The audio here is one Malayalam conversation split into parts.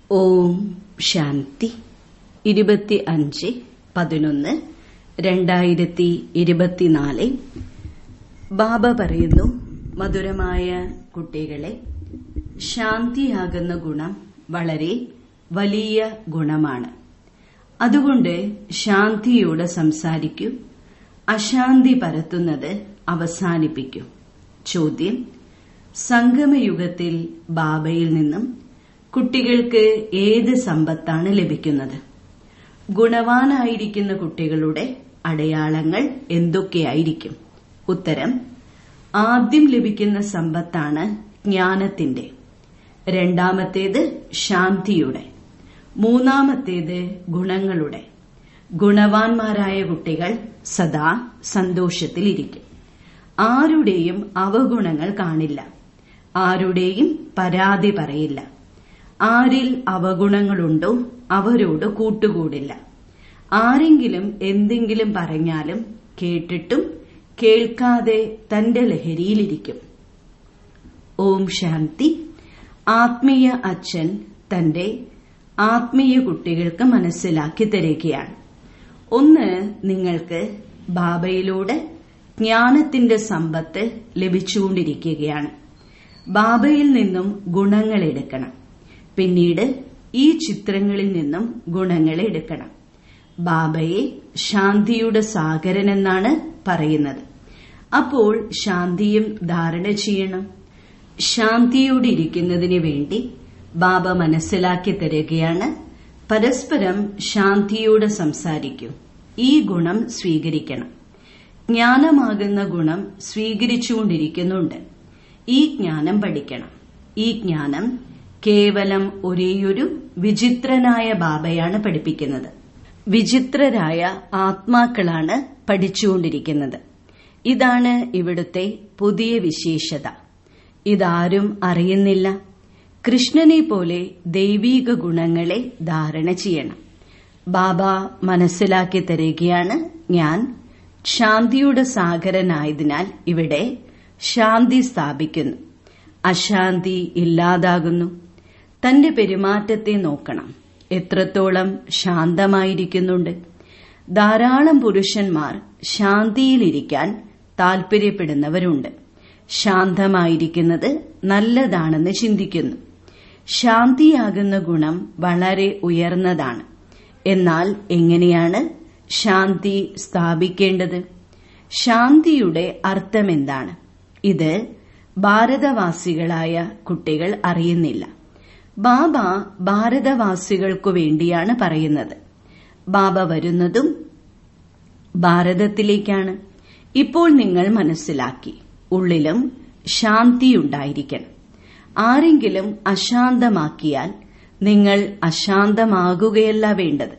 ഓം ശാന്തി ഇരുപത്തി അഞ്ച് പതിനൊന്ന് രണ്ടായിരത്തി ഇരുപത്തിനാല് ബാബ പറയുന്നു മധുരമായ കുട്ടികളെ ശാന്തിയാകുന്ന ഗുണം വളരെ വലിയ ഗുണമാണ് അതുകൊണ്ട് ശാന്തിയോട് സംസാരിക്കൂ അശാന്തി പരത്തുന്നത് അവസാനിപ്പിക്കൂ ചോദ്യം സംഗമയുഗത്തിൽ ബാബയിൽ നിന്നും കുട്ടികൾക്ക് ഏത് സമ്പത്താണ് ലഭിക്കുന്നത് ഗുണവാനായിരിക്കുന്ന കുട്ടികളുടെ അടയാളങ്ങൾ എന്തൊക്കെയായിരിക്കും ഉത്തരം ആദ്യം ലഭിക്കുന്ന സമ്പത്താണ് ജ്ഞാനത്തിന്റെ രണ്ടാമത്തേത് ശാന്തിയുടെ മൂന്നാമത്തേത് ഗുണങ്ങളുടെ ഗുണവാന്മാരായ കുട്ടികൾ സദാ സന്തോഷത്തിലിരിക്കും ആരുടെയും അവഗുണങ്ങൾ കാണില്ല ആരുടെയും പരാതി പറയില്ല ആരിൽ അവഗുണങ്ങളുണ്ടോ അവരോട് കൂട്ടുകൂടില്ല ആരെങ്കിലും എന്തെങ്കിലും പറഞ്ഞാലും കേട്ടിട്ടും കേൾക്കാതെ തന്റെ ലഹരിയിലിരിക്കും ഓം ശാന്തി ആത്മീയ അച്ഛൻ തന്റെ ആത്മീയ കുട്ടികൾക്ക് മനസ്സിലാക്കി തരികയാണ് ഒന്ന് നിങ്ങൾക്ക് ബാബയിലൂടെ ജ്ഞാനത്തിന്റെ സമ്പത്ത് ലഭിച്ചുകൊണ്ടിരിക്കുകയാണ് ബാബയിൽ നിന്നും ഗുണങ്ങൾ എടുക്കണം പിന്നീട് ഈ ചിത്രങ്ങളിൽ നിന്നും ഗുണങ്ങൾ എടുക്കണം ബാബയെ ശാന്തിയുടെ സാഗരൻ എന്നാണ് പറയുന്നത് അപ്പോൾ ശാന്തിയും ധാരണ ചെയ്യണം ശാന്തിയോടെ ഇരിക്കുന്നതിന് വേണ്ടി ബാബ മനസ്സിലാക്കി തരികയാണ് പരസ്പരം ശാന്തിയോടെ സംസാരിക്കൂ ഈ ഗുണം സ്വീകരിക്കണം ജ്ഞാനമാകുന്ന ഗുണം സ്വീകരിച്ചുകൊണ്ടിരിക്കുന്നുണ്ട് ഈ ജ്ഞാനം പഠിക്കണം ഈ ജ്ഞാനം കേവലം ഒരേയൊരു വിചിത്രനായ ബാബയാണ് പഠിപ്പിക്കുന്നത് വിചിത്രരായ ആത്മാക്കളാണ് പഠിച്ചുകൊണ്ടിരിക്കുന്നത് ഇതാണ് ഇവിടുത്തെ പുതിയ വിശേഷത ഇതാരും അറിയുന്നില്ല കൃഷ്ണനെ പോലെ ദൈവീക ഗുണങ്ങളെ ധാരണ ചെയ്യണം ബാബ മനസ്സിലാക്കി തരികയാണ് ഞാൻ ശാന്തിയുടെ സാഗരനായതിനാൽ ഇവിടെ ശാന്തി സ്ഥാപിക്കുന്നു അശാന്തി ഇല്ലാതാകുന്നു തന്റെ പെരുമാറ്റത്തെ നോക്കണം എത്രത്തോളം ശാന്തമായിരിക്കുന്നുണ്ട് ധാരാളം പുരുഷന്മാർ ശാന്തിയിലിരിക്കാൻ താൽപര്യപ്പെടുന്നവരുണ്ട് ശാന്തമായിരിക്കുന്നത് നല്ലതാണെന്ന് ചിന്തിക്കുന്നു ശാന്തിയാകുന്ന ഗുണം വളരെ ഉയർന്നതാണ് എന്നാൽ എങ്ങനെയാണ് ശാന്തി സ്ഥാപിക്കേണ്ടത് ശാന്തിയുടെ അർത്ഥമെന്താണ് ഇത് ഭാരതവാസികളായ കുട്ടികൾ അറിയുന്നില്ല ബാബ ഭാരതവാസികൾക്കു വേണ്ടിയാണ് പറയുന്നത് ബാബ വരുന്നതും ഭാരതത്തിലേക്കാണ് ഇപ്പോൾ നിങ്ങൾ മനസ്സിലാക്കി ഉള്ളിലും ശാന്തിയുണ്ടായിരിക്കണം ആരെങ്കിലും അശാന്തമാക്കിയാൽ നിങ്ങൾ അശാന്തമാകുകയല്ല വേണ്ടത്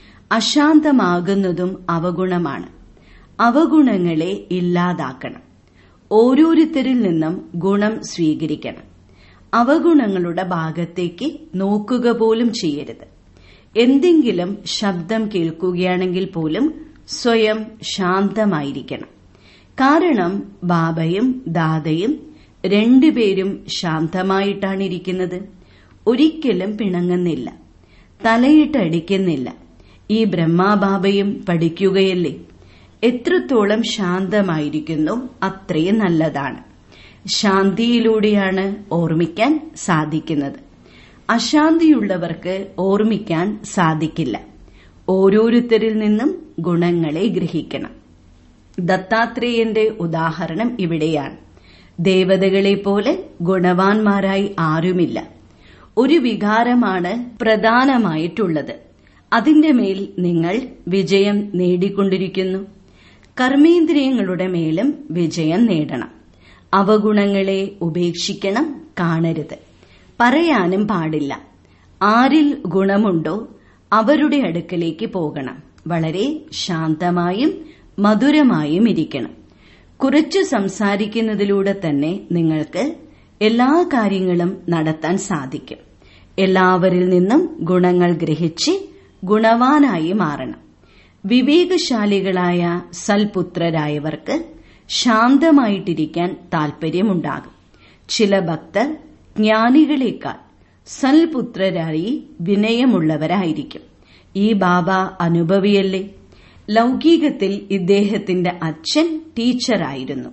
അശാന്തമാകുന്നതും അവഗുണമാണ് അവഗുണങ്ങളെ ഇല്ലാതാക്കണം ഓരോരുത്തരിൽ നിന്നും ഗുണം സ്വീകരിക്കണം അവഗുണങ്ങളുടെ ഭാഗത്തേക്ക് നോക്കുക പോലും ചെയ്യരുത് എന്തെങ്കിലും ശബ്ദം കേൾക്കുകയാണെങ്കിൽ പോലും സ്വയം ശാന്തമായിരിക്കണം കാരണം ബാബയും ദാദയും രണ്ടുപേരും ശാന്തമായിട്ടാണ് ഇരിക്കുന്നത് ഒരിക്കലും പിണങ്ങുന്നില്ല തലയിട്ടടിക്കുന്നില്ല ഈ ബ്രഹ്മാബാബയും പഠിക്കുകയല്ലേ എത്രത്തോളം ശാന്തമായിരിക്കുന്നു അത്രയും നല്ലതാണ് ശാന്തിയിലൂടെയാണ് ഓർമ്മിക്കാൻ സാധിക്കുന്നത് അശാന്തിയുള്ളവർക്ക് ഓർമ്മിക്കാൻ സാധിക്കില്ല ഓരോരുത്തരിൽ നിന്നും ഗുണങ്ങളെ ഗ്രഹിക്കണം ദത്താത്രേയന്റെ ഉദാഹരണം ഇവിടെയാണ് ദേവതകളെ പോലെ ഗുണവാന്മാരായി ആരുമില്ല ഒരു വികാരമാണ് പ്രധാനമായിട്ടുള്ളത് അതിന്റെ മേൽ നിങ്ങൾ വിജയം നേടിക്കൊണ്ടിരിക്കുന്നു കർമ്മേന്ദ്രിയങ്ങളുടെ മേലും വിജയം നേടണം അവഗുണങ്ങളെ ഉപേക്ഷിക്കണം കാണരുത് പറയാനും പാടില്ല ആരിൽ ഗുണമുണ്ടോ അവരുടെ അടുക്കലേക്ക് പോകണം വളരെ ശാന്തമായും മധുരമായും ഇരിക്കണം കുറച്ച് സംസാരിക്കുന്നതിലൂടെ തന്നെ നിങ്ങൾക്ക് എല്ലാ കാര്യങ്ങളും നടത്താൻ സാധിക്കും എല്ലാവരിൽ നിന്നും ഗുണങ്ങൾ ഗ്രഹിച്ച് ഗുണവാനായി മാറണം വിവേകശാലികളായ സൽപുത്രരായവർക്ക് ശാന്തമായിട്ടിരിക്കാൻ താൽപര്യമുണ്ടാകും ചില ഭക്തർ ജ്ഞാനികളെക്കാൾ സൽപുത്രരായി വിനയമുള്ളവരായിരിക്കും ഈ ബാബ അനുഭവിയല്ലേ ലൗകികത്തിൽ ഇദ്ദേഹത്തിന്റെ അച്ഛൻ ടീച്ചറായിരുന്നു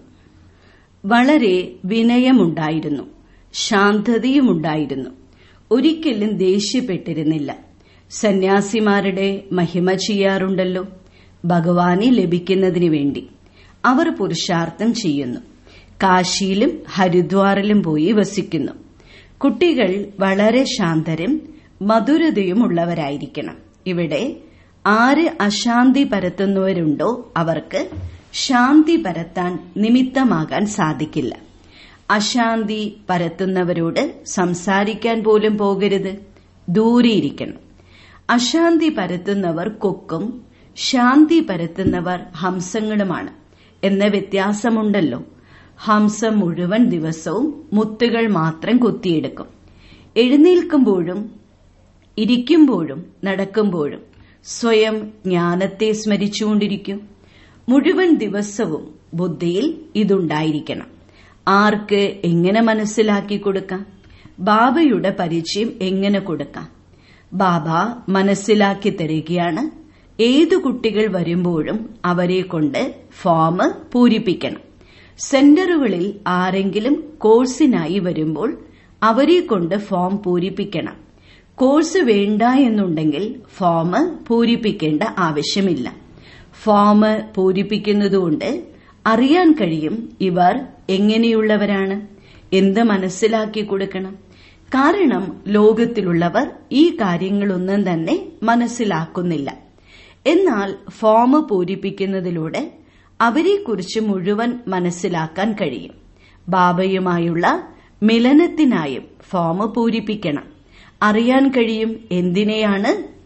വളരെ വിനയമുണ്ടായിരുന്നു ശാന്തതയുമുണ്ടായിരുന്നു ഒരിക്കലും ദേഷ്യപ്പെട്ടിരുന്നില്ല സന്യാസിമാരുടെ മഹിമ ചെയ്യാറുണ്ടല്ലോ ഭഗവാനെ ലഭിക്കുന്നതിനു വേണ്ടി അവർ പുരുഷാർത്ഥം ചെയ്യുന്നു കാശിയിലും ഹരിദ്വാറിലും പോയി വസിക്കുന്നു കുട്ടികൾ വളരെ ശാന്തരും മധുരതയുമുള്ളവരായിരിക്കണം ഇവിടെ ആര് അശാന്തി പരത്തുന്നവരുണ്ടോ അവർക്ക് ശാന്തി പരത്താൻ നിമിത്തമാകാൻ സാധിക്കില്ല അശാന്തി പരത്തുന്നവരോട് സംസാരിക്കാൻ പോലും പോകരുത് ദൂരെയിരിക്കണം അശാന്തി പരത്തുന്നവർ കൊക്കും ശാന്തി പരത്തുന്നവർ ഹംസങ്ങളുമാണ് എന്ന വ്യത്യാസമുണ്ടല്ലോ ഹംസം മുഴുവൻ ദിവസവും മുത്തുകൾ മാത്രം കൊത്തിയെടുക്കും എഴുന്നേൽക്കുമ്പോഴും ഇരിക്കുമ്പോഴും നടക്കുമ്പോഴും സ്വയം ജ്ഞാനത്തെ സ്മരിച്ചുകൊണ്ടിരിക്കും മുഴുവൻ ദിവസവും ബുദ്ധിയിൽ ഇതുണ്ടായിരിക്കണം ആർക്ക് എങ്ങനെ മനസ്സിലാക്കി കൊടുക്കാം ബാബയുടെ പരിചയം എങ്ങനെ കൊടുക്കാം ബാബ മനസ്സിലാക്കി തരികയാണ് ഏതു കുട്ടികൾ വരുമ്പോഴും അവരെ കൊണ്ട് ഫോം പൂരിപ്പിക്കണം സെന്ററുകളിൽ ആരെങ്കിലും കോഴ്സിനായി വരുമ്പോൾ അവരെ കൊണ്ട് ഫോം പൂരിപ്പിക്കണം കോഴ്സ് വേണ്ട എന്നുണ്ടെങ്കിൽ ഫോം പൂരിപ്പിക്കേണ്ട ആവശ്യമില്ല ഫോം പൂരിപ്പിക്കുന്നതുകൊണ്ട് അറിയാൻ കഴിയും ഇവർ എങ്ങനെയുള്ളവരാണ് എന്ത് മനസ്സിലാക്കി കൊടുക്കണം കാരണം ലോകത്തിലുള്ളവർ ഈ കാര്യങ്ങളൊന്നും തന്നെ മനസ്സിലാക്കുന്നില്ല എന്നാൽ ഫോം പൂരിപ്പിക്കുന്നതിലൂടെ അവരെക്കുറിച്ച് മുഴുവൻ മനസ്സിലാക്കാൻ കഴിയും ബാബയുമായുള്ള മിലനത്തിനായും ഫോം പൂരിപ്പിക്കണം അറിയാൻ കഴിയും എന്തിനെയാണ്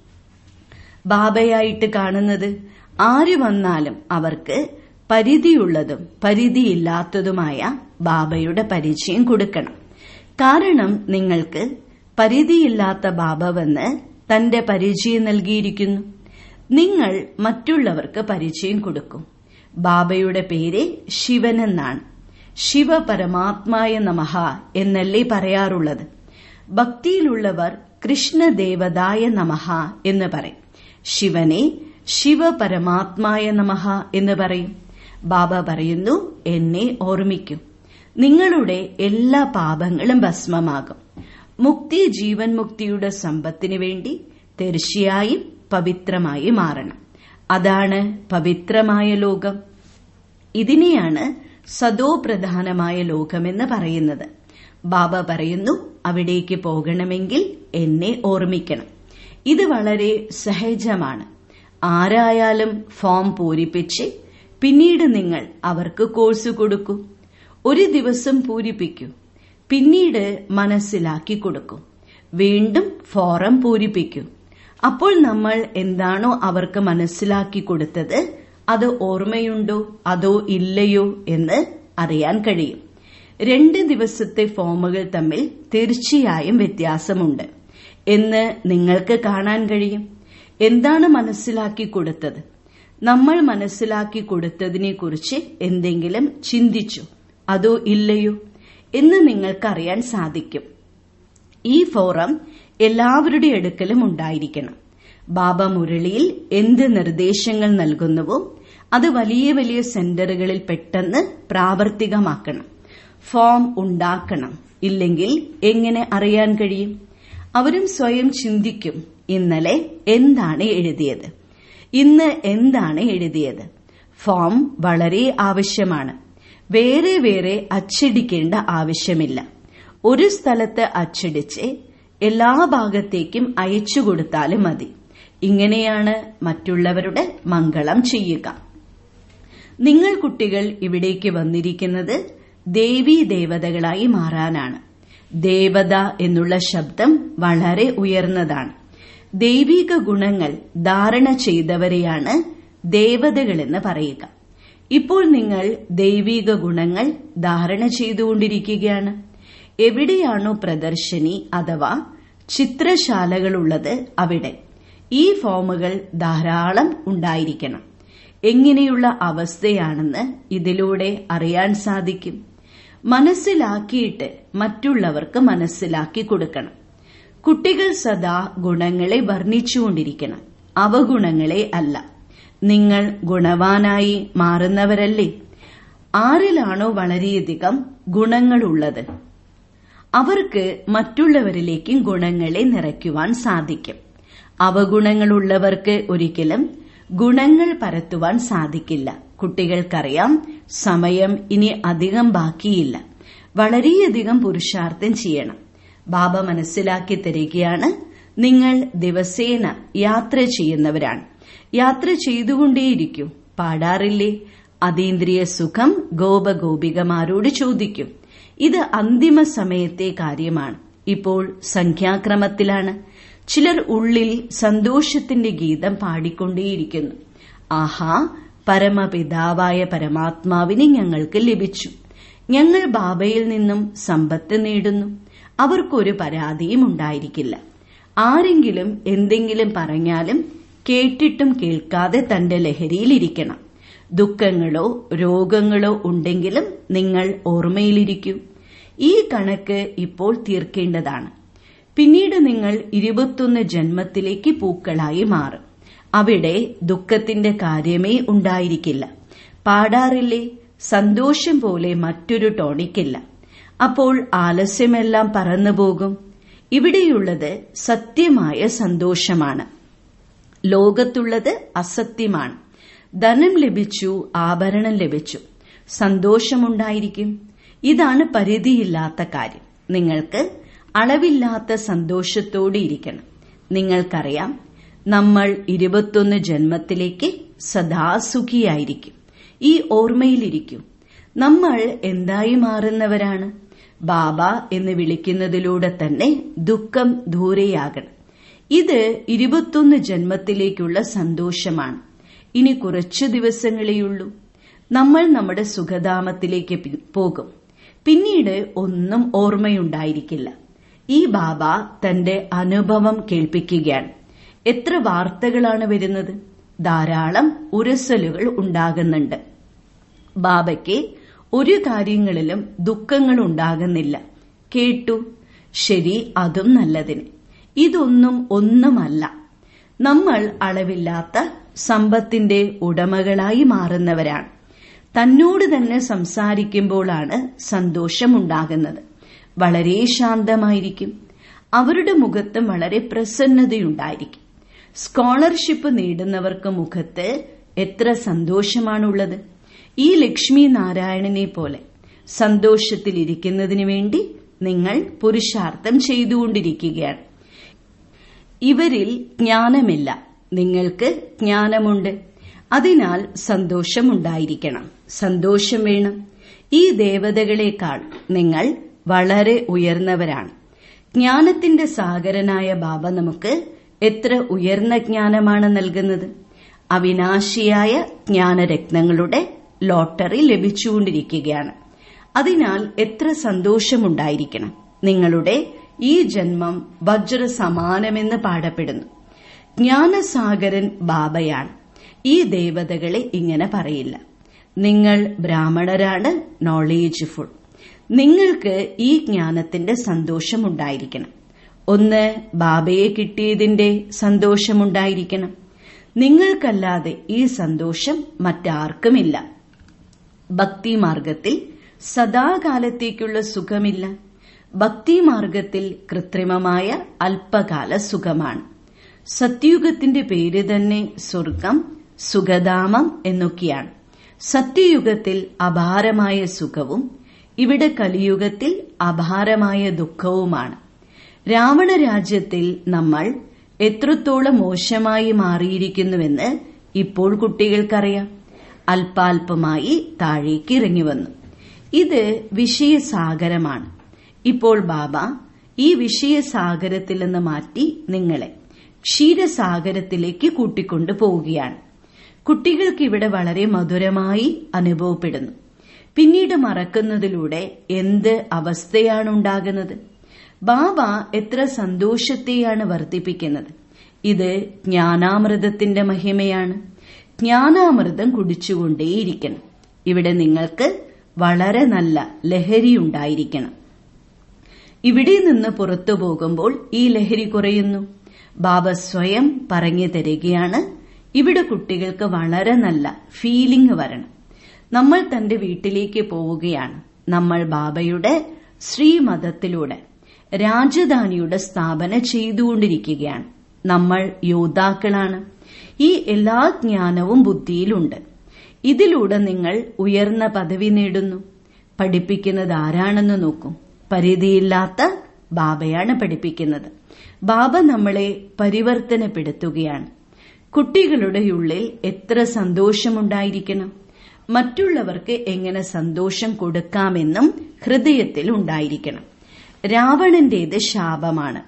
ബാബയായിട്ട് കാണുന്നത് ആര് വന്നാലും അവർക്ക് പരിധിയുള്ളതും പരിധിയില്ലാത്തതുമായ ബാബയുടെ പരിചയം കൊടുക്കണം കാരണം നിങ്ങൾക്ക് പരിധിയില്ലാത്ത ബാബ വന്ന് തന്റെ പരിചയം നൽകിയിരിക്കുന്നു നിങ്ങൾ മറ്റുള്ളവർക്ക് പരിചയം കൊടുക്കും ബാബയുടെ പേര് ശിവനെന്നാണ് ശിവ പരമാത്മായ നമഹ എന്നല്ലേ പറയാറുള്ളത് ഭക്തിയിലുള്ളവർ കൃഷ്ണദേവതായ നമഹ എന്ന് പറയും ശിവനെ ശിവ പരമാത്മായ നമഹ എന്ന് പറയും ബാബ പറയുന്നു എന്നെ ഓർമ്മിക്കൂ നിങ്ങളുടെ എല്ലാ പാപങ്ങളും ഭസ്മമാകും മുക്തി ജീവൻ മുക്തിയുടെ സമ്പത്തിനു വേണ്ടി തീർച്ചയായും പവിത്രമായി മാറണം അതാണ് പവിത്രമായ ലോകം ഇതിനെയാണ് സദോ പ്രധാനമായ ലോകമെന്ന് പറയുന്നത് ബാബ പറയുന്നു അവിടേക്ക് പോകണമെങ്കിൽ എന്നെ ഓർമ്മിക്കണം ഇത് വളരെ സഹജമാണ് ആരായാലും ഫോം പൂരിപ്പിച്ച് പിന്നീട് നിങ്ങൾ അവർക്ക് കോഴ്സ് കൊടുക്കൂ ഒരു ദിവസം പൂരിപ്പിക്കൂ പിന്നീട് മനസ്സിലാക്കി കൊടുക്കും വീണ്ടും ഫോറം പൂരിപ്പിക്കൂ അപ്പോൾ നമ്മൾ എന്താണോ അവർക്ക് മനസ്സിലാക്കി കൊടുത്തത് അത് ഓർമ്മയുണ്ടോ അതോ ഇല്ലയോ എന്ന് അറിയാൻ കഴിയും രണ്ട് ദിവസത്തെ ഫോമുകൾ തമ്മിൽ തീർച്ചയായും വ്യത്യാസമുണ്ട് എന്ന് നിങ്ങൾക്ക് കാണാൻ കഴിയും എന്താണ് മനസ്സിലാക്കി കൊടുത്തത് നമ്മൾ മനസ്സിലാക്കി കൊടുത്തതിനെ കുറിച്ച് എന്തെങ്കിലും ചിന്തിച്ചു അതോ ഇല്ലയോ എന്ന് നിങ്ങൾക്കറിയാൻ സാധിക്കും ഈ ഫോറം എല്ലാവരുടെ അടുക്കലും ഉണ്ടായിരിക്കണം ബാബ മുരളിയിൽ എന്ത് നിർദ്ദേശങ്ങൾ നൽകുന്നുവോ അത് വലിയ വലിയ സെന്ററുകളിൽ പെട്ടെന്ന് പ്രാവർത്തികമാക്കണം ഫോം ഉണ്ടാക്കണം ഇല്ലെങ്കിൽ എങ്ങനെ അറിയാൻ കഴിയും അവരും സ്വയം ചിന്തിക്കും ഇന്നലെ എന്താണ് എഴുതിയത് ഇന്ന് എന്താണ് എഴുതിയത് ഫോം വളരെ ആവശ്യമാണ് വേറെ വേറെ അച്ചടിക്കേണ്ട ആവശ്യമില്ല ഒരു സ്ഥലത്ത് അച്ചടിച്ച് എല്ലാ ഭാഗത്തേക്കും അയച്ചു കൊടുത്താലും മതി ഇങ്ങനെയാണ് മറ്റുള്ളവരുടെ മംഗളം ചെയ്യുക നിങ്ങൾ കുട്ടികൾ ഇവിടേക്ക് വന്നിരിക്കുന്നത് ദേവീ ദേവതകളായി മാറാനാണ് ദേവത എന്നുള്ള ശബ്ദം വളരെ ഉയർന്നതാണ് ദൈവിക ഗുണങ്ങൾ ധാരണ ചെയ്തവരെയാണ് ദേവതകളെന്ന് പറയുക ഇപ്പോൾ നിങ്ങൾ ദൈവിക ഗുണങ്ങൾ ധാരണ ചെയ്തുകൊണ്ടിരിക്കുകയാണ് എവിടെയാണോ പ്രദർശനി അഥവാ ചിത്രശാലകളുള്ളത് അവിടെ ഈ ഫോമുകൾ ധാരാളം ഉണ്ടായിരിക്കണം എങ്ങനെയുള്ള അവസ്ഥയാണെന്ന് ഇതിലൂടെ അറിയാൻ സാധിക്കും മനസ്സിലാക്കിയിട്ട് മറ്റുള്ളവർക്ക് മനസ്സിലാക്കി കൊടുക്കണം കുട്ടികൾ സദാ ഗുണങ്ങളെ വർണ്ണിച്ചുകൊണ്ടിരിക്കണം അവഗുണങ്ങളെ അല്ല നിങ്ങൾ ഗുണവാനായി മാറുന്നവരല്ലേ ആരിലാണോ വളരെയധികം ഗുണങ്ങളുള്ളത് അവർക്ക് മറ്റുള്ളവരിലേക്കും ഗുണങ്ങളെ നിറയ്ക്കുവാൻ സാധിക്കും അവഗുണങ്ങളുള്ളവർക്ക് ഒരിക്കലും ഗുണങ്ങൾ പരത്തുവാൻ സാധിക്കില്ല കുട്ടികൾക്കറിയാം സമയം ഇനി അധികം ബാക്കിയില്ല വളരെയധികം പുരുഷാർത്ഥം ചെയ്യണം ബാബ മനസ്സിലാക്കി തരികയാണ് നിങ്ങൾ ദിവസേന യാത്ര ചെയ്യുന്നവരാണ് യാത്ര ചെയ്തുകൊണ്ടേയിരിക്കും പാടാറില്ലേ അതീന്ദ്രിയ സുഖം ഗോപഗോപികമാരോട് ചോദിക്കും ഇത് അന്തിമ സമയത്തെ കാര്യമാണ് ഇപ്പോൾ സംഖ്യാക്രമത്തിലാണ് ചിലർ ഉള്ളിൽ സന്തോഷത്തിന്റെ ഗീതം പാടിക്കൊണ്ടേയിരിക്കുന്നു ആഹാ പരമപിതാവായ പരമാത്മാവിനെ ഞങ്ങൾക്ക് ലഭിച്ചു ഞങ്ങൾ ബാബയിൽ നിന്നും സമ്പത്ത് നേടുന്നു അവർക്കൊരു പരാതിയും ഉണ്ടായിരിക്കില്ല ആരെങ്കിലും എന്തെങ്കിലും പറഞ്ഞാലും കേട്ടിട്ടും കേൾക്കാതെ തന്റെ ലഹരിയിലിരിക്കണം ദുഃഖങ്ങളോ രോഗങ്ങളോ ഉണ്ടെങ്കിലും നിങ്ങൾ ഓർമ്മയിലിരിക്കൂ ഈ കണക്ക് ഇപ്പോൾ തീർക്കേണ്ടതാണ് പിന്നീട് നിങ്ങൾ ഇരുപത്തൊന്ന് ജന്മത്തിലേക്ക് പൂക്കളായി മാറും അവിടെ ദുഃഖത്തിന്റെ കാര്യമേ ഉണ്ടായിരിക്കില്ല പാടാറില്ലേ സന്തോഷം പോലെ മറ്റൊരു ടോണിക്കില്ല അപ്പോൾ ആലസ്യമെല്ലാം പറന്നുപോകും ഇവിടെയുള്ളത് സത്യമായ സന്തോഷമാണ് ലോകത്തുള്ളത് അസത്യമാണ് ധനം ലഭിച്ചു ആഭരണം ലഭിച്ചു സന്തോഷമുണ്ടായിരിക്കും ഇതാണ് പരിധിയില്ലാത്ത കാര്യം നിങ്ങൾക്ക് അളവില്ലാത്ത സന്തോഷത്തോടെ ഇരിക്കണം നിങ്ങൾക്കറിയാം നമ്മൾ ഇരുപത്തൊന്ന് ജന്മത്തിലേക്ക് സദാ സുഖിയായിരിക്കും ഈ ഓർമ്മയിലിരിക്കും നമ്മൾ എന്തായി മാറുന്നവരാണ് ബാബ എന്ന് വിളിക്കുന്നതിലൂടെ തന്നെ ദുഃഖം ദൂരെയാകണം ഇത് ഇരുപത്തൊന്ന് ജന്മത്തിലേക്കുള്ള സന്തോഷമാണ് ഇനി കുറച്ചു ദിവസങ്ങളെയുള്ളൂ നമ്മൾ നമ്മുടെ സുഖധാമത്തിലേക്ക് പോകും പിന്നീട് ഒന്നും ഓർമ്മയുണ്ടായിരിക്കില്ല ഈ ബാബ തന്റെ അനുഭവം കേൾപ്പിക്കുകയാണ് എത്ര വാർത്തകളാണ് വരുന്നത് ധാരാളം ഉരസലുകൾ ഉണ്ടാകുന്നുണ്ട് ബാബയ്ക്ക് ഒരു കാര്യങ്ങളിലും ദുഃഖങ്ങൾ ഉണ്ടാകുന്നില്ല കേട്ടു ശരി അതും നല്ലതിന് ഇതൊന്നും ഒന്നുമല്ല നമ്മൾ അളവില്ലാത്ത സമ്പത്തിന്റെ ഉടമകളായി മാറുന്നവരാണ് തന്നോട് തന്നെ സംസാരിക്കുമ്പോഴാണ് സന്തോഷമുണ്ടാകുന്നത് വളരെ ശാന്തമായിരിക്കും അവരുടെ മുഖത്ത് വളരെ പ്രസന്നതയുണ്ടായിരിക്കും സ്കോളർഷിപ്പ് നേടുന്നവർക്ക് മുഖത്ത് എത്ര സന്തോഷമാണുള്ളത് ഈ ലക്ഷ്മി നാരായണനെ പോലെ സന്തോഷത്തിലിരിക്കുന്നതിനു വേണ്ടി നിങ്ങൾ പുരുഷാർത്ഥം ചെയ്തുകൊണ്ടിരിക്കുകയാണ് ഇവരിൽ ജ്ഞാനമില്ല നിങ്ങൾക്ക് ജ്ഞാനമുണ്ട് അതിനാൽ സന്തോഷമുണ്ടായിരിക്കണം സന്തോഷം വേണം ഈ ദേവതകളെക്കാൾ നിങ്ങൾ വളരെ ഉയർന്നവരാണ് ജ്ഞാനത്തിന്റെ സാഗരനായ ബാബ നമുക്ക് എത്ര ഉയർന്ന ജ്ഞാനമാണ് നൽകുന്നത് അവിനാശിയായ ജ്ഞാനരത്നങ്ങളുടെ ലോട്ടറി ലഭിച്ചുകൊണ്ടിരിക്കുകയാണ് അതിനാൽ എത്ര സന്തോഷമുണ്ടായിരിക്കണം നിങ്ങളുടെ ഈ ജന്മം വജ്ര സമാനമെന്ന് പാടപ്പെടുന്നു ജ്ഞാനസാഗരൻ ബാബയാണ് ഈ ദേവതകളെ ഇങ്ങനെ പറയില്ല നിങ്ങൾ ബ്രാഹ്മണരാണ് നോളേജ്ഫുൾ നിങ്ങൾക്ക് ഈ ജ്ഞാനത്തിന്റെ സന്തോഷമുണ്ടായിരിക്കണം ഒന്ന് ബാബയെ കിട്ടിയതിന്റെ സന്തോഷമുണ്ടായിരിക്കണം നിങ്ങൾക്കല്ലാതെ ഈ സന്തോഷം മറ്റാർക്കുമില്ല ഭക്തിമാർഗത്തിൽ സദാകാലത്തേക്കുള്ള സുഖമില്ല ഭക്തിമാർഗത്തിൽ കൃത്രിമമായ അല്പകാല സുഖമാണ് സത്യയുഗത്തിന്റെ പേര് തന്നെ സ്വർഗം സുഖധാമം എന്നൊക്കെയാണ് സത്യയുഗത്തിൽ അപാരമായ സുഖവും ഇവിടെ കലിയുഗത്തിൽ അപാരമായ ദുഃഖവുമാണ് രാവണ രാജ്യത്തിൽ നമ്മൾ എത്രത്തോളം മോശമായി മാറിയിരിക്കുന്നുവെന്ന് ഇപ്പോൾ കുട്ടികൾക്കറിയാം അല്പാൽപമായി താഴേക്ക് ഇറങ്ങി വന്നു ഇത് വിഷയസാഗരമാണ് ഇപ്പോൾ ബാബ ഈ വിഷയസാഗരത്തിൽ നിന്ന് മാറ്റി നിങ്ങളെ ക്ഷീരസാഗരത്തിലേക്ക് കൂട്ടിക്കൊണ്ടു പോവുകയാണ് കുട്ടികൾക്ക് ഇവിടെ വളരെ മധുരമായി അനുഭവപ്പെടുന്നു പിന്നീട് മറക്കുന്നതിലൂടെ എന്ത് അവസ്ഥയാണ് ഉണ്ടാകുന്നത് ബാബ എത്ര സന്തോഷത്തെയാണ് വർദ്ധിപ്പിക്കുന്നത് ഇത് ജ്ഞാനാമൃതത്തിന്റെ മഹിമയാണ് ജ്ഞാനാമൃതം കുടിച്ചുകൊണ്ടേയിരിക്കണം ഇവിടെ നിങ്ങൾക്ക് വളരെ നല്ല ലഹരി ഉണ്ടായിരിക്കണം ഇവിടെ നിന്ന് പുറത്തു പോകുമ്പോൾ ഈ ലഹരി കുറയുന്നു ബാബ സ്വയം പറഞ്ഞു തരികയാണ് ഇവിടെ കുട്ടികൾക്ക് വളരെ നല്ല ഫീലിംഗ് വരണം നമ്മൾ തന്റെ വീട്ടിലേക്ക് പോവുകയാണ് നമ്മൾ ബാബയുടെ ശ്രീമതത്തിലൂടെ രാജധാനിയുടെ സ്ഥാപന ചെയ്തുകൊണ്ടിരിക്കുകയാണ് നമ്മൾ യോദ്ധാക്കളാണ് ഈ എല്ലാ ജ്ഞാനവും ബുദ്ധിയിലുണ്ട് ഇതിലൂടെ നിങ്ങൾ ഉയർന്ന പദവി നേടുന്നു പഠിപ്പിക്കുന്നത് ആരാണെന്ന് നോക്കും പരിധിയില്ലാത്ത ബാബയാണ് പഠിപ്പിക്കുന്നത് ബാബ നമ്മളെ പരിവർത്തനപ്പെടുത്തുകയാണ് കുട്ടികളുടെ ഉള്ളിൽ എത്ര സന്തോഷമുണ്ടായിരിക്കണം മറ്റുള്ളവർക്ക് എങ്ങനെ സന്തോഷം കൊടുക്കാമെന്നും ഹൃദയത്തിൽ ഉണ്ടായിരിക്കണം രാവണന്റേത് ശാപമാണ്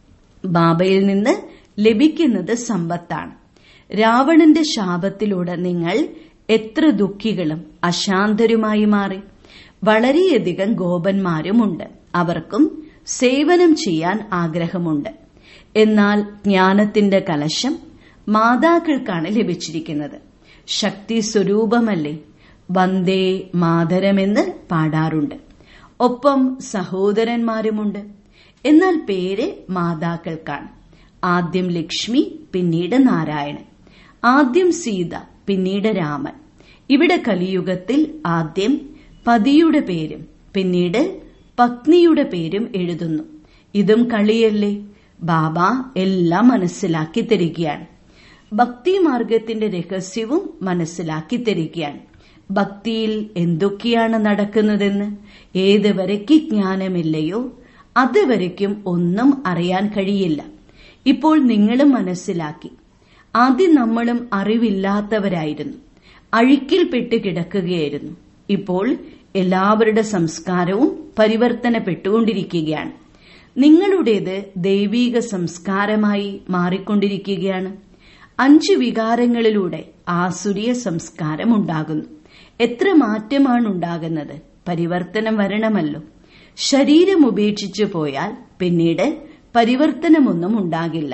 ബാബയിൽ നിന്ന് ലഭിക്കുന്നത് സമ്പത്താണ് രാവണന്റെ ശാപത്തിലൂടെ നിങ്ങൾ എത്ര ദുഃഖികളും അശാന്തരുമായി മാറി വളരെയധികം ഗോപന്മാരുമുണ്ട് അവർക്കും സേവനം ചെയ്യാൻ ആഗ്രഹമുണ്ട് എന്നാൽ ജ്ഞാനത്തിന്റെ കലശം മാതാക്കൾക്കാണ് ലഭിച്ചിരിക്കുന്നത് ശക്തി സ്വരൂപമല്ലേ വന്ദേ മാതരമെന്ന് പാടാറുണ്ട് ഒപ്പം സഹോദരന്മാരുമുണ്ട് എന്നാൽ പേര് മാതാക്കൾക്കാണ് ആദ്യം ലക്ഷ്മി പിന്നീട് നാരായണൻ ആദ്യം സീത പിന്നീട് രാമൻ ഇവിടെ കലിയുഗത്തിൽ ആദ്യം പതിയുടെ പേരും പിന്നീട് പത്നിയുടെ പേരും എഴുതുന്നു ഇതും കളിയല്ലേ ബാബ എല്ലാം മനസ്സിലാക്കി തരികയാണ് ഭക്തിമാർഗത്തിന്റെ രഹസ്യവും മനസ്സിലാക്കി തരികയാണ് ഭക്തിയിൽ എന്തൊക്കെയാണ് നടക്കുന്നതെന്ന് ഏതുവരയ്ക്ക് ജ്ഞാനമില്ലയോ അതുവരയ്ക്കും ഒന്നും അറിയാൻ കഴിയില്ല ഇപ്പോൾ നിങ്ങളും മനസ്സിലാക്കി ആദ്യം നമ്മളും അറിവില്ലാത്തവരായിരുന്നു അഴുക്കിൽപ്പെട്ട് കിടക്കുകയായിരുന്നു ഇപ്പോൾ എല്ലാവരുടെ സംസ്കാരവും പരിവർത്തനപ്പെട്ടുകൊണ്ടിരിക്കുകയാണ് നിങ്ങളുടേത് ദൈവീക സംസ്കാരമായി മാറിക്കൊണ്ടിരിക്കുകയാണ് അഞ്ച് വികാരങ്ങളിലൂടെ ആസുരിയ സംസ്കാരം ഉണ്ടാകുന്നു എത്ര മാറ്റമാണ് ഉണ്ടാകുന്നത് പരിവർത്തനം വരണമല്ലോ ശരീരം ഉപേക്ഷിച്ചു പോയാൽ പിന്നീട് പരിവർത്തനമൊന്നും ഉണ്ടാകില്ല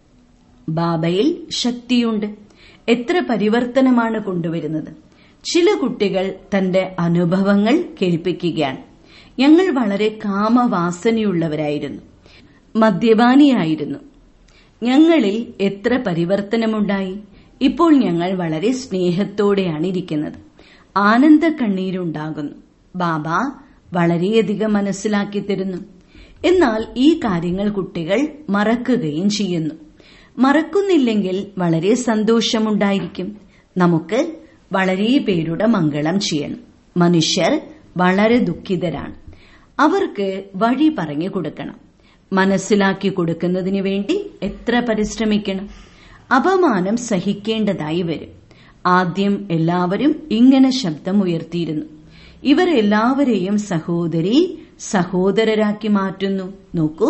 ബാബയിൽ ശക്തിയുണ്ട് എത്ര പരിവർത്തനമാണ് കൊണ്ടുവരുന്നത് ചില കുട്ടികൾ തന്റെ അനുഭവങ്ങൾ കേൾപ്പിക്കുകയാണ് ഞങ്ങൾ വളരെ കാമവാസനയുള്ളവരായിരുന്നു മദ്യപാനിയായിരുന്നു ഞങ്ങളിൽ എത്ര പരിവർത്തനമുണ്ടായി ഇപ്പോൾ ഞങ്ങൾ വളരെ സ്നേഹത്തോടെയാണ് ഇരിക്കുന്നത് ആനന്ദ കണ്ണീരുണ്ടാകുന്നു ബാബ വളരെയധികം മനസ്സിലാക്കി തരുന്നു എന്നാൽ ഈ കാര്യങ്ങൾ കുട്ടികൾ മറക്കുകയും ചെയ്യുന്നു മറക്കുന്നില്ലെങ്കിൽ വളരെ സന്തോഷമുണ്ടായിരിക്കും നമുക്ക് വളരെ പേരുടെ മംഗളം ചെയ്യണം മനുഷ്യർ വളരെ ദുഃഖിതരാണ് അവർക്ക് വഴി പറഞ്ഞു കൊടുക്കണം മനസ്സിലാക്കി കൊടുക്കുന്നതിന് വേണ്ടി എത്ര പരിശ്രമിക്കണം അപമാനം സഹിക്കേണ്ടതായി വരും ആദ്യം എല്ലാവരും ഇങ്ങനെ ശബ്ദം ഉയർത്തിയിരുന്നു ഇവർ എല്ലാവരെയും സഹോദരി സഹോദരരാക്കി മാറ്റുന്നു നോക്കൂ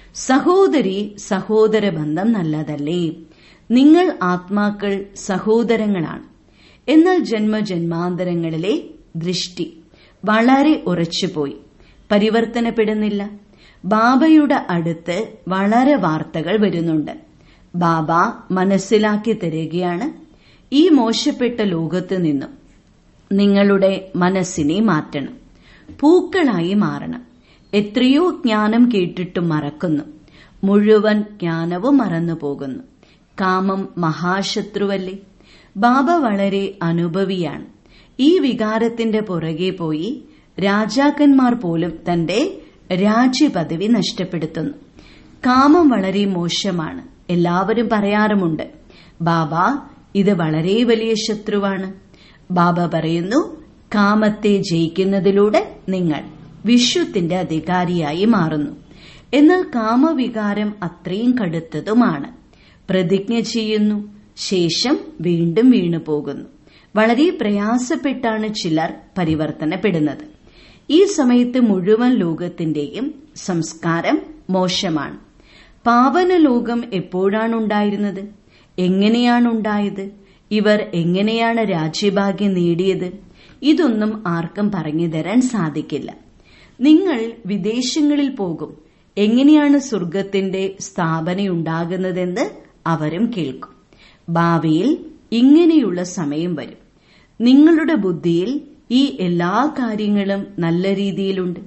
സഹോദരി സഹോദര ബന്ധം നല്ലതല്ലേ നിങ്ങൾ ആത്മാക്കൾ സഹോദരങ്ങളാണ് എന്നാൽ ജന്മജന്മാന്തരങ്ങളിലെ ദൃഷ്ടി വളരെ ഉറച്ചുപോയി പരിവർത്തനപ്പെടുന്നില്ല ബാബയുടെ അടുത്ത് വളരെ വാർത്തകൾ വരുന്നുണ്ട് ബാബ മനസ്സിലാക്കി തരികയാണ് ഈ മോശപ്പെട്ട ലോകത്ത് നിന്നും നിങ്ങളുടെ മനസ്സിനെ മാറ്റണം പൂക്കളായി മാറണം എത്രയോ ജ്ഞാനം കേട്ടിട്ടും മറക്കുന്നു മുഴുവൻ ജ്ഞാനവും മറന്നു പോകുന്നു കാമം മഹാശത്രുവല്ലേ ബാബ വളരെ അനുഭവിയാണ് ഈ വികാരത്തിന്റെ പുറകെ പോയി രാജാക്കന്മാർ പോലും തന്റെ രാജ്യപദവി നഷ്ടപ്പെടുത്തുന്നു കാമം വളരെ മോശമാണ് എല്ലാവരും പറയാറുമുണ്ട് ബാബ ഇത് വളരെ വലിയ ശത്രുവാണ് ബാബ പറയുന്നു കാമത്തെ ജയിക്കുന്നതിലൂടെ നിങ്ങൾ വിശ്വത്തിന്റെ അധികാരിയായി മാറുന്നു എന്നാൽ കാമവികാരം അത്രയും കടുത്തതുമാണ് പ്രതിജ്ഞ ചെയ്യുന്നു ശേഷം വീണ്ടും വീണു പോകുന്നു വളരെ പ്രയാസപ്പെട്ടാണ് ചിലർ പരിവർത്തനപ്പെടുന്നത് ഈ സമയത്ത് മുഴുവൻ ലോകത്തിന്റെയും സംസ്കാരം മോശമാണ് പാവന ലോകം എപ്പോഴാണ് ഉണ്ടായിരുന്നത് എങ്ങനെയാണ് ഉണ്ടായത് ഇവർ എങ്ങനെയാണ് രാജ്യഭാഗ്യം നേടിയത് ഇതൊന്നും ആർക്കും പറഞ്ഞു തരാൻ സാധിക്കില്ല നിങ്ങൾ വിദേശങ്ങളിൽ പോകും എങ്ങനെയാണ് സ്വർഗത്തിന്റെ സ്ഥാപനയുണ്ടാകുന്നതെന്ന് അവരും കേൾക്കും ഭാവിയിൽ ഇങ്ങനെയുള്ള സമയം വരും നിങ്ങളുടെ ബുദ്ധിയിൽ ഈ എല്ലാ കാര്യങ്ങളും നല്ല രീതിയിലുണ്ട്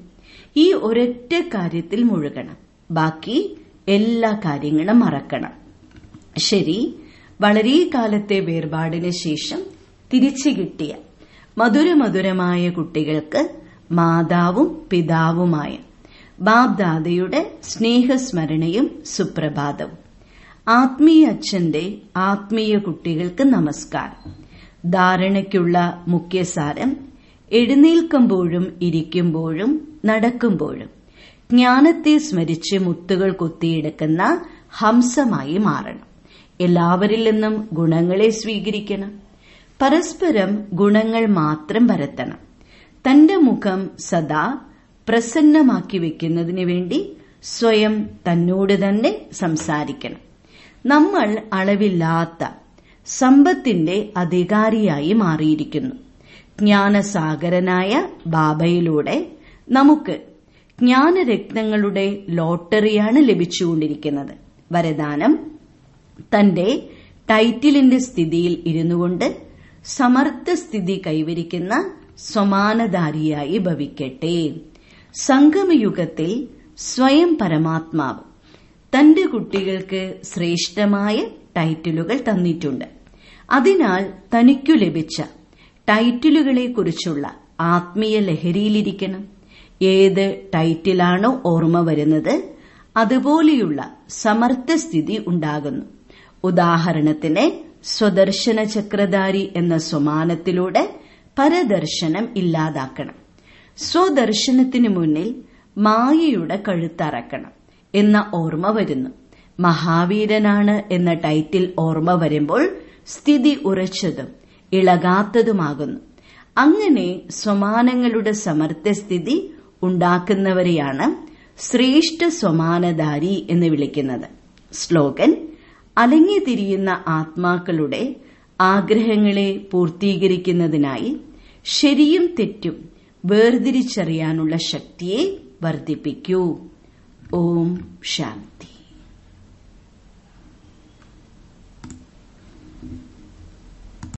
ഈ ഒരൊറ്റ കാര്യത്തിൽ മുഴുകണം ബാക്കി എല്ലാ കാര്യങ്ങളും മറക്കണം ശരി വളരെ കാലത്തെ വേർപാടിന് ശേഷം തിരിച്ചു കിട്ടിയ മധുരമധുരമായ കുട്ടികൾക്ക് മാതാവും പിതാവുമായ ബാബ്ദാദയുടെ സ്നേഹസ്മരണയും സുപ്രഭാതവും ആത്മീയ അച്ഛന്റെ ആത്മീയ കുട്ടികൾക്ക് നമസ്കാരം ധാരണയ്ക്കുള്ള മുഖ്യസാരം എഴുന്നേൽക്കുമ്പോഴും ഇരിക്കുമ്പോഴും നടക്കുമ്പോഴും ജ്ഞാനത്തെ സ്മരിച്ച് മുത്തുകൾ കുത്തിയെടുക്കുന്ന ഹംസമായി മാറണം എല്ലാവരിൽ നിന്നും ഗുണങ്ങളെ സ്വീകരിക്കണം പരസ്പരം ഗുണങ്ങൾ മാത്രം പരത്തണം തന്റെ മുഖം സദാ പ്രസന്നമാക്കി വെക്കുന്നതിന് വേണ്ടി സ്വയം തന്നോട് തന്നെ സംസാരിക്കണം നമ്മൾ അളവില്ലാത്ത സമ്പത്തിന്റെ അധികാരിയായി മാറിയിരിക്കുന്നു ജ്ഞാനസാഗരനായ ബാബയിലൂടെ നമുക്ക് ജ്ഞാനരത്നങ്ങളുടെ ലോട്ടറിയാണ് ലഭിച്ചുകൊണ്ടിരിക്കുന്നത് വരദാനം തന്റെ ടൈറ്റിലിന്റെ സ്ഥിതിയിൽ ഇരുന്നുകൊണ്ട് സമർത്ഥ സ്ഥിതി കൈവരിക്കുന്ന സമാനധാരിയായി ഭവിക്കട്ടെ സംഗമയുഗത്തിൽ സ്വയം പരമാത്മാവ് തന്റെ കുട്ടികൾക്ക് ശ്രേഷ്ഠമായ ടൈറ്റിലുകൾ തന്നിട്ടുണ്ട് അതിനാൽ തനിക്കു ലഭിച്ച ടൈറ്റിലുകളെക്കുറിച്ചുള്ള ആത്മീയ ലഹരിയിലിരിക്കണം ഏത് ടൈറ്റിലാണോ ഓർമ്മ വരുന്നത് അതുപോലെയുള്ള സമർത്ഥസ്ഥിതി ഉണ്ടാകുന്നു ഉദാഹരണത്തിന് സ്വദർശന ചക്രധാരി എന്ന സ്വമാനത്തിലൂടെ പരദർശനം ഇല്ലാതാക്കണം സ്വദർശനത്തിനു മുന്നിൽ മായയുടെ കഴുത്തറക്കണം എന്ന ഓർമ്മ വരുന്നു മഹാവീരനാണ് എന്ന ടൈറ്റിൽ ഓർമ്മ വരുമ്പോൾ സ്ഥിതി ഉറച്ചതും ഇളകാത്തതുമാകുന്നു അങ്ങനെ സ്വമാനങ്ങളുടെ സമർത്ഥസ്ഥിതി ഉണ്ടാക്കുന്നവരെയാണ് ശ്രേഷ്ഠ സ്വമാനധാരി എന്ന് വിളിക്കുന്നത് സ്ലോഗൻ അലങ്ങി തിരിയുന്ന ആത്മാക്കളുടെ ആഗ്രഹങ്ങളെ പൂർത്തീകരിക്കുന്നതിനായി ശരിയും തെറ്റും വേർതിരിച്ചറിയാനുള്ള ശക്തിയെ വർദ്ധിപ്പിക്കൂ ഓം ശാന്തി